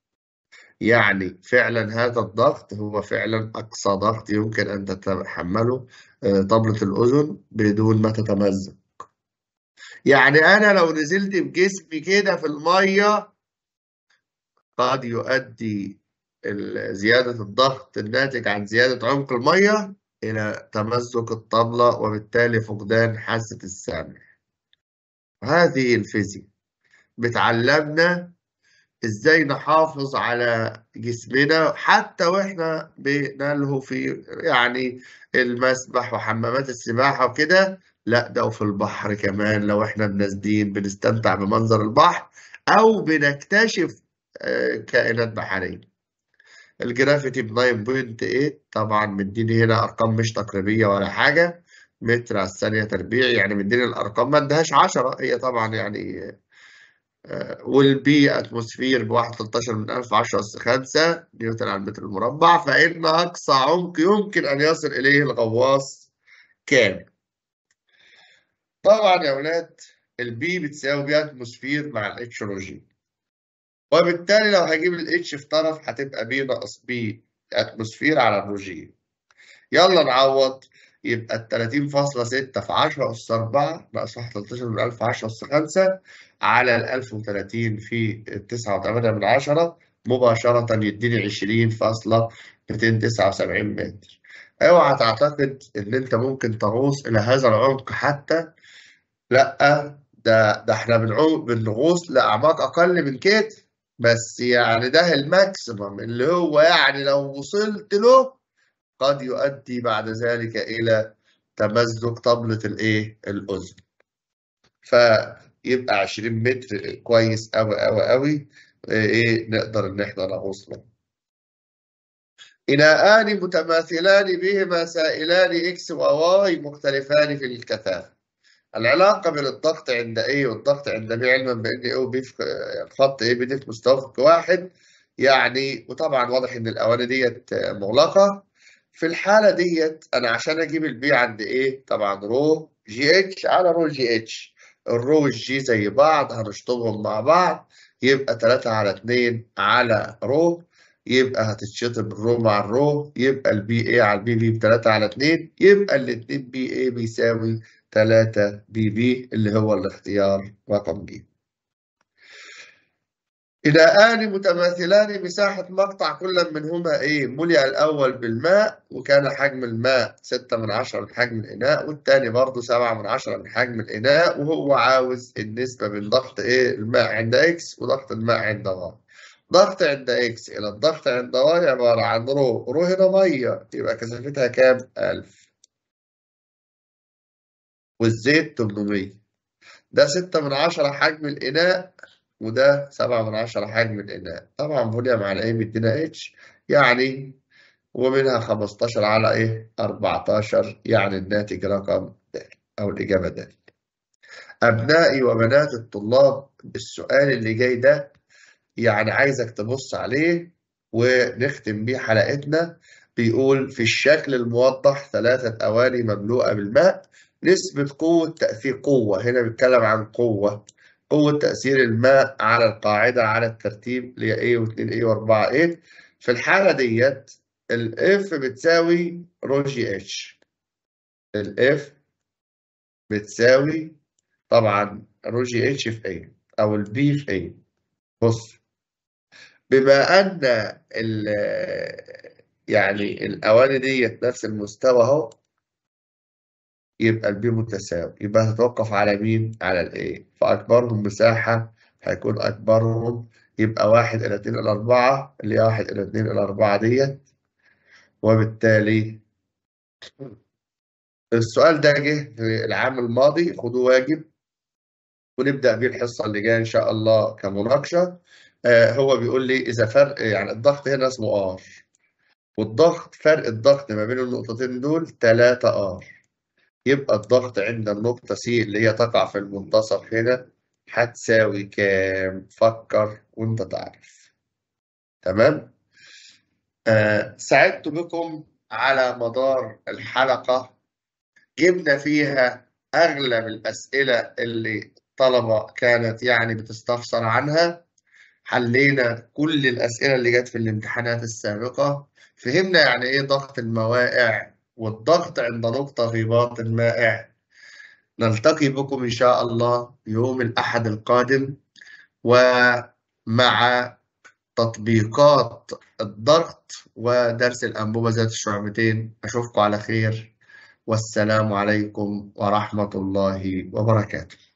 يعني فعلا هذا الضغط هو فعلا أقصى ضغط يمكن أن تتحمله طبلة الأذن بدون ما تتمزق يعني أنا لو نزلت بجسمي كده في المية قد يؤدي زيادة الضغط الناتج عن زيادة عمق المية إلى تمزق الطبلة وبالتالي فقدان حاسة السمع هذه الفيزياء بتعلمنا ازاي نحافظ على جسمنا حتى واحنا بنلهو في يعني المسبح وحمامات السباحة وكده لا ده وفي البحر كمان لو احنا نازلين بنستمتع بمنظر البحر او بنكتشف كائنات بحرية الجرافيتي ب 9.8 طبعا مديني هنا ارقام مش تقريبية ولا حاجة متر على الثانية تربيع يعني مديني الارقام ما ادهاش 10 هي طبعا يعني والبي اتموسفير ب 1.13 من 1000 10 أس 5 نيوتن على المتر المربع فإن أقصى عمق يمكن أن يصل إليه الغواص كام؟ طبعا يا أولاد البي بتساوي بي اتموسفير مع الاتش رو جي وبالتالي لو هجيب الاتش في طرف هتبقى بي ناقص بي اتموسفير على الرو جي يلا نعوض يبقى ال 30.6 في 10 أس 4 ناقص 1.13 من 1000 10 أس 5 على ال 1030 في 9.8 من 10 مباشرة يديني 20.279 متر اوعى تعتقد ان انت ممكن تغوص الى هذا العمق حتى لا ده ده احنا بنعو- بنغوص لاعماق اقل من كده بس يعني ده الماكسيمم اللي هو يعني لو وصلت له قد يؤدي بعد ذلك الى تمزق طبلة الايه الاذن فيبقى 20 متر كويس قوي قوي قوي ايه نقدر ان احنا نغوص له إناءان متماثلان بهما سائلان إكس وواي مختلفان في الكثافة العلاقة بين الضغط عند A والضغط عند B علما بأن A و B في خط A B دي في مستوى أفقي واحد يعني وطبعا واضح إن الأواني ديت مغلقة في الحالة ديت أنا عشان أجيب البي عند A طبعا رو جي اتش على رو جي اتش الرو والجي زي بعض هنشطبهم مع بعض يبقى 3 على 2 على رو يبقى هتتشطب الرو مع الرو يبقى البي اي على البي بي ب 3 على 2 يبقى الاتنين بي اي بيساوي 3 بي بي اللي هو الاختيار رقم ج. إناءان متماثلان مساحة مقطع كل منهما إيه ملئ الأول بالماء وكان حجم الماء ستة من عشرة من حجم الإناء والتاني برضه سبعة من عشرة من حجم الإناء وهو عاوز النسبة بين ضغط إيه الماء عند إكس وضغط الماء عند واي. ضغط عند إكس إلى الضغط عند واي عبارة عن رو رو هنا مية يبقى كثافتها كام؟ 1000 والزيت 800 ده ستة من عشرة حجم الإناء وده سبعة من عشرة حجم الإناء طبعا فوليوم على إيه بيدينا اتش يعني ومنها 15 على إيه 14 يعني الناتج رقم د أو الإجابة د أبنائي وبنات الطلاب السؤال اللي جاي ده يعني عايزك تبص عليه ونختم بيه حلقتنا بيقول في الشكل الموضح ثلاثة أواني مملوءة بالماء نسبة قوة تأثير قوة هنا بيتكلم عن قوة قوة تأثير الماء على القاعدة على الترتيب اللي هي A و2 A و4 A في الحالة ديت ال F بتساوي رو جي اتش ال F بتساوي طبعا رو جي اتش في A أو ال B في A بص بما أن ال يعني الأواني ديت نفس المستوى أهو يبقى البي متساوي يبقى هتتوقف على مين؟ على الايه فأكبرهم مساحة هيكون أكبرهم يبقى واحد إلى اتنين إلى أربعة اللي هي واحد إلى اتنين إلى أربعة ديت وبالتالي السؤال ده جه في العام الماضي خدوه واجب ونبدأ بيه الحصة اللي جاية إن شاء الله كمناقشة آه هو بيقول لي إذا فرق يعني الضغط هنا اسمه R والضغط فرق الضغط ما بين النقطتين دول 3 R يبقى الضغط عند النقطة C اللي هي تقع في المنتصف هنا هتساوي كام؟ فكر وأنت تعرف. تمام؟ آه سعدت بكم على مدار الحلقة جبنا فيها أغلب الأسئلة اللي الطلبة كانت يعني بتستفسر عنها حلينا كل الأسئلة اللي جت في الامتحانات السابقة فهمنا يعني إيه ضغط المواقع والضغط عند نقطة في باطن مائع نلتقي بكم إن شاء الله يوم الأحد القادم ومع تطبيقات الضغط ودرس الأنبوبة ذات الشعبتين أشوفكم على خير والسلام عليكم ورحمة الله وبركاته